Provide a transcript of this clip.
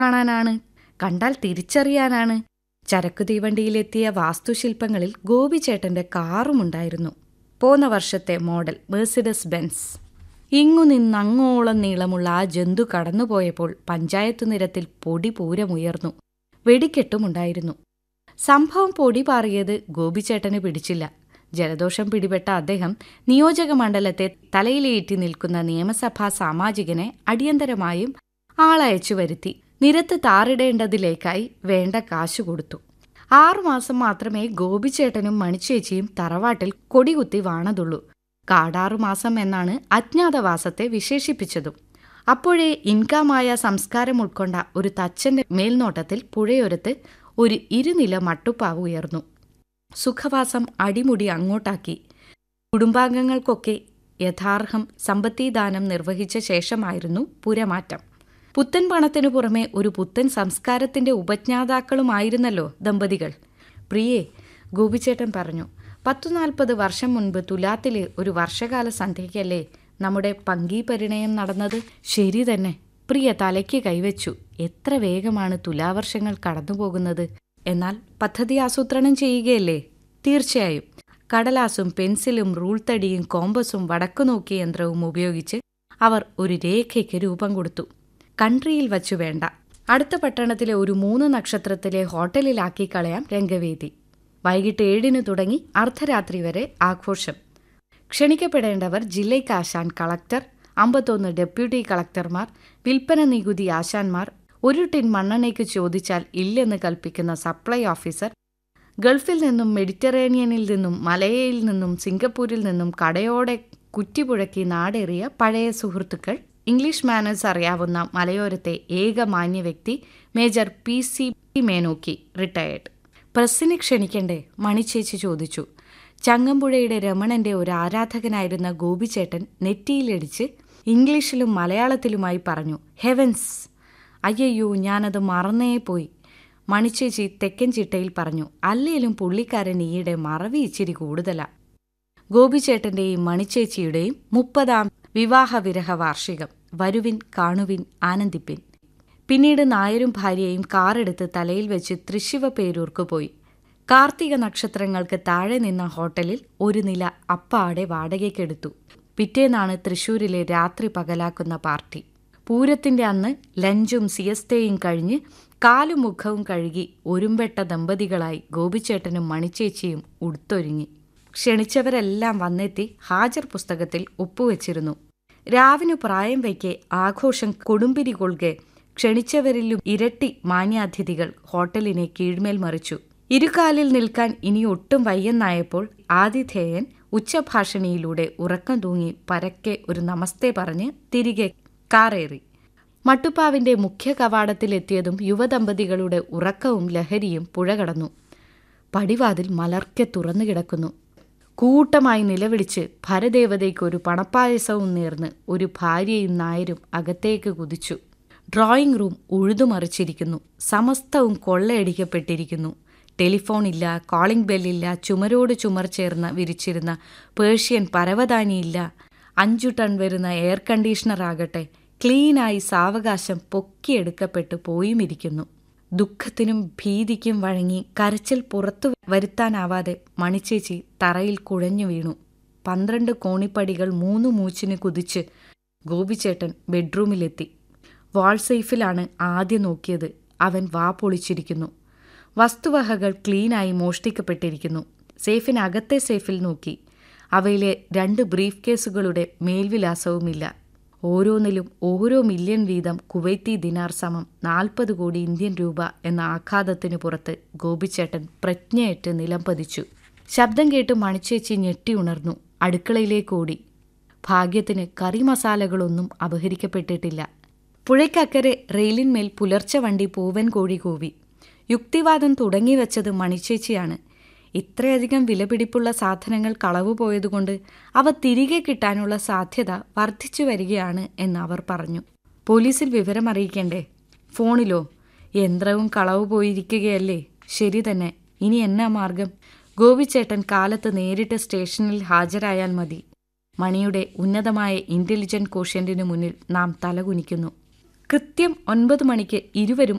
കാണാനാണ് കണ്ടാൽ തിരിച്ചറിയാനാണ് ചരക്കു തീവണ്ടിയിലെത്തിയ വാസ്തുശില്പങ്ങളിൽ ഗോപിച്ചേട്ടന്റെ കാറുമുണ്ടായിരുന്നു പോന്ന വർഷത്തെ മോഡൽ മേഴ്സിഡസ് ബെൻസ് ഇങ്ങു നിന്നങ്ങോളം നീളമുള്ള ആ ജന്തു കടന്നുപോയപ്പോൾ പഞ്ചായത്തു നിരത്തിൽ പൊടി പൂരമുയർന്നു വെടിക്കെട്ടുമുണ്ടായിരുന്നു സംഭവം പൊടി പാറിയത് ഗോപിച്ചേട്ടന് പിടിച്ചില്ല ജലദോഷം പിടിപെട്ട അദ്ദേഹം നിയോജക മണ്ഡലത്തെ തലയിലേറ്റി നിൽക്കുന്ന നിയമസഭാ സാമാജികനെ അടിയന്തരമായും ആളയച്ചു വരുത്തി നിരത്ത് താറിടേണ്ടതിലേക്കായി വേണ്ട കാശു കൊടുത്തു ആറുമാസം മാത്രമേ ഗോപിച്ചേട്ടനും മണിച്ചേച്ചിയും തറവാട്ടിൽ കൊടികുത്തി വാണതുള്ളൂ കാടാറുമാസം എന്നാണ് അജ്ഞാതവാസത്തെ വിശേഷിപ്പിച്ചതും അപ്പോഴേ ഇൻകാമായ സംസ്കാരം ഉൾക്കൊണ്ട ഒരു തച്ചന്റെ മേൽനോട്ടത്തിൽ പുഴയോരത്ത് ഒരു ഇരുനില മട്ടുപ്പാവ് ഉയർന്നു സുഖവാസം അടിമുടി അങ്ങോട്ടാക്കി കുടുംബാംഗങ്ങൾക്കൊക്കെ യഥാർഹം സമ്പത്തിദാനം നിർവഹിച്ച ശേഷമായിരുന്നു പുരമാറ്റം പുത്തൻ പണത്തിനു പുറമെ ഒരു പുത്തൻ സംസ്കാരത്തിന്റെ ഉപജ്ഞാതാക്കളുമായിരുന്നല്ലോ ദമ്പതികൾ പ്രിയേ ഗോപിച്ചേട്ടൻ പറഞ്ഞു പത്തു നാൽപ്പത് വർഷം മുൻപ് തുലാത്തിലെ ഒരു വർഷകാല സന്ധ്യയ്ക്കല്ലേ നമ്മുടെ പങ്കീപരിണയം നടന്നത് ശരി തന്നെ പ്രിയ തലയ്ക്ക് കൈവച്ചു എത്ര വേഗമാണ് തുലാവർഷങ്ങൾ കടന്നുപോകുന്നത് എന്നാൽ പദ്ധതി ആസൂത്രണം ചെയ്യുകയല്ലേ തീർച്ചയായും കടലാസും പെൻസിലും റൂൾ തടിയും കോമ്പസും വടക്കുനോക്കി യന്ത്രവും ഉപയോഗിച്ച് അവർ ഒരു രേഖയ്ക്ക് രൂപം കൊടുത്തു കൺട്രിയിൽ വച്ചു വേണ്ട അടുത്ത പട്ടണത്തിലെ ഒരു മൂന്ന് നക്ഷത്രത്തിലെ ഹോട്ടലിലാക്കി കളയാം രംഗവേദി വൈകിട്ട് ഏഴിന് തുടങ്ങി അർദ്ധരാത്രി വരെ ആഘോഷം ക്ഷണിക്കപ്പെടേണ്ടവർ ജില്ലയ്ക്ക് ആശാൻ കളക്ടർ അമ്പത്തൊന്ന് ഡെപ്യൂട്ടി കളക്ടർമാർ വിൽപ്പന നികുതി ആശാന്മാർ ഒരു ടിൻ മണ്ണെണ്ണയ്ക്ക് ചോദിച്ചാൽ ഇല്ലെന്ന് കൽപ്പിക്കുന്ന സപ്ലൈ ഓഫീസർ ഗൾഫിൽ നിന്നും മെഡിറ്ററേനിയനിൽ നിന്നും മലയയിൽ നിന്നും സിംഗപ്പൂരിൽ നിന്നും കടയോടെ കുറ്റിപുഴക്കി നാടേറിയ പഴയ സുഹൃത്തുക്കൾ ഇംഗ്ലീഷ് മാനേഴ്സ് അറിയാവുന്ന മലയോരത്തെ ഏക മാന്യ വ്യക്തി major P C Menokki retired പ്രസ്സിനെ ക്ഷണിക്കണ്ടേ മണിച്ചേച്ചി ചോദിച്ചു ചങ്ങമ്പുഴയുടെ രമണന്റെ ഒരു ആരാധകനായിരുന്ന ഗോപിച്ചേട്ടൻ നെറ്റിയിലടിച്ച് ഇംഗ്ലീഷിലും മലയാളത്തിലുമായി പറഞ്ഞു ഹെവൻസ് അയ്യയ്യോ ഞാനത് മറന്നേ പോയി മണിച്ചേച്ചി തെക്കൻ ചിട്ടയിൽ പറഞ്ഞു അല്ലേലും പുള്ളിക്കാരൻ ഈയിടെ മറവി ഇച്ചിരി കൂടുതലാ ഗോപിച്ചേട്ടന്റെയും മണിച്ചേച്ചിയുടെയും മുപ്പതാം വിവാഹവിരഹ വാർഷികം വരുവിൻ കാണുവിൻ ആനന്ദിപ്പിൻ പിന്നീട് നായരും ഭാര്യയും കാറെടുത്ത് തലയിൽ വെച്ച് തൃശിവ പേരൂർക്ക് പോയി കാർത്തിക നക്ഷത്രങ്ങൾക്ക് താഴെ നിന്ന ഹോട്ടലിൽ ഒരു നില അപ്പാടെ വാടകയ്ക്കെടുത്തു പിറ്റേന്നാണ് തൃശൂരിലെ രാത്രി പകലാക്കുന്ന പാർട്ടി പൂരത്തിന്റെ അന്ന് ലഞ്ചും സിയസ്തയും കഴിഞ്ഞ് കാലും മുഖവും കഴുകി ഒരുമ്പെട്ട ദമ്പതികളായി ഗോപിച്ചേട്ടനും മണിച്ചേച്ചിയും ഉടുത്തൊരുങ്ങി ക്ഷണിച്ചവരെല്ലാം വന്നെത്തി ഹാജർ പുസ്തകത്തിൽ ഒപ്പുവെച്ചിരുന്നു രാവിനു പ്രായം വയ്ക്കെ ആഘോഷം കൊടുമ്പിരി കൊள்കെ ക്ഷണിച്ചവരിലും ഇരട്ടി മാന്യാതിഥികൾ ഹോട്ടലിനെ കീഴ്മേൽ മറിച്ചു ഇരുകാലിൽ നിൽക്കാൻ ഇനി ഒട്ടും വയ്യെന്നായപ്പോൾ ആതിഥേയൻ ഉച്ചഭാഷണിയിലൂടെ ഉറക്കം തൂങ്ങി പരക്കെ ഒരു നമസ്തേ പറഞ്ഞ് തിരികെ കാറേറി മട്ടുപ്പാവിന്റെ മുഖ്യ കവാടത്തിലെത്തിയതും യുവദമ്പതികളുടെ ഉറക്കവും ലഹരിയും പുഴ കടന്നു പടിവാതിൽ മലർക്കെ തുറന്നു കിടക്കുന്നു കൂട്ടമായി നിലവിളിച്ച് ഭരദേവതയ്ക്ക് ഒരു പണപ്പായസവും നേർന്ന് ഒരു ഭാര്യയും നായരും അകത്തേക്ക് കുതിച്ചു ഡ്രോയിങ് റൂം ഉഴുതുമറിച്ചിരിക്കുന്നു സമസ്തവും കൊള്ളയടിക്കപ്പെട്ടിരിക്കുന്നു ടെലിഫോൺ ഇല്ല കോളിംഗ് ബെല്ലില്ല ചുമരോട് ചുമർ ചേർന്ന് വിരിച്ചിരുന്ന പേർഷ്യൻ പരവതാനിയില്ല അഞ്ചു ടൺ വരുന്ന എയർ കണ്ടീഷണർ ആകട്ടെ ക്ലീനായി സാവകാശം പൊക്കിയെടുക്കപ്പെട്ടു പോയുമിരിക്കുന്നു ദുഃഖത്തിനും ഭീതിക്കും വഴങ്ങി കരച്ചിൽ പുറത്തു വരുത്താനാവാതെ മണിച്ചേച്ചി തറയിൽ കുഴഞ്ഞു വീണു പന്ത്രണ്ട് കോണിപ്പടികൾ മൂന്നു മൂച്ചിന് കുതിച്ച് ഗോപിച്ചേട്ടൻ ബെഡ്റൂമിലെത്തി വാൾ സേഫിലാണ് ആദ്യം നോക്കിയത് അവൻ വാ പൊളിച്ചിരിക്കുന്നു വസ്തുവകകൾ ക്ലീനായി മോഷ്ടിക്കപ്പെട്ടിരിക്കുന്നു സേഫിനകത്തെ സേഫിൽ നോക്കി അവയിലെ രണ്ട് ബ്രീഫ് കേസുകളുടെ മേൽവിലാസവുമില്ല ഓരോന്നിലും ഓരോ മില്യൺ വീതം കുവൈത്തി ദിനാർ സമം നാൽപ്പത് കോടി ഇന്ത്യൻ രൂപ എന്ന ആഘാതത്തിനു പുറത്ത് ഗോപിച്ചേട്ടൻ പ്രജ്ഞയേറ്റ് നിലം പതിച്ചു ശബ്ദം കേട്ട് മണിച്ചേച്ചി ഞെട്ടി ഉണർന്നു അടുക്കളയിലേക്ക് ഓടി ഭാഗ്യത്തിന് കറി മസാലകളൊന്നും അപഹരിക്കപ്പെട്ടിട്ടില്ല പുഴയ്ക്കക്കരെ റെയിലിന്മേൽ പുലർച്ചെ വണ്ടി പൂവൻ കോഴി കൂവി യുക്തിവാദം തുടങ്ങിവെച്ചത് മണിച്ചേച്ചിയാണ് ഇത്രയധികം വിലപിടിപ്പുള്ള സാധനങ്ങൾ കളവ് പോയതുകൊണ്ട് അവ തിരികെ കിട്ടാനുള്ള സാധ്യത വർദ്ധിച്ചു വരികയാണ് എന്ന് അവർ പറഞ്ഞു പോലീസിൽ വിവരം അറിയിക്കണ്ടേ ഫോണിലോ യന്ത്രവും കളവ് പോയിരിക്കുകയല്ലേ ശരി തന്നെ ഇനി എന്നാ മാർഗം ഗോപിച്ചേട്ടൻ കാലത്ത് നേരിട്ട് സ്റ്റേഷനിൽ ഹാജരായാൽ മതി മണിയുടെ ഉന്നതമായ ഇന്റലിജന്റ് കോഷ്യന്റിനു മുന്നിൽ നാം തലകുനിക്കുന്നു കൃത്യം ഒൻപത് മണിക്ക് ഇരുവരും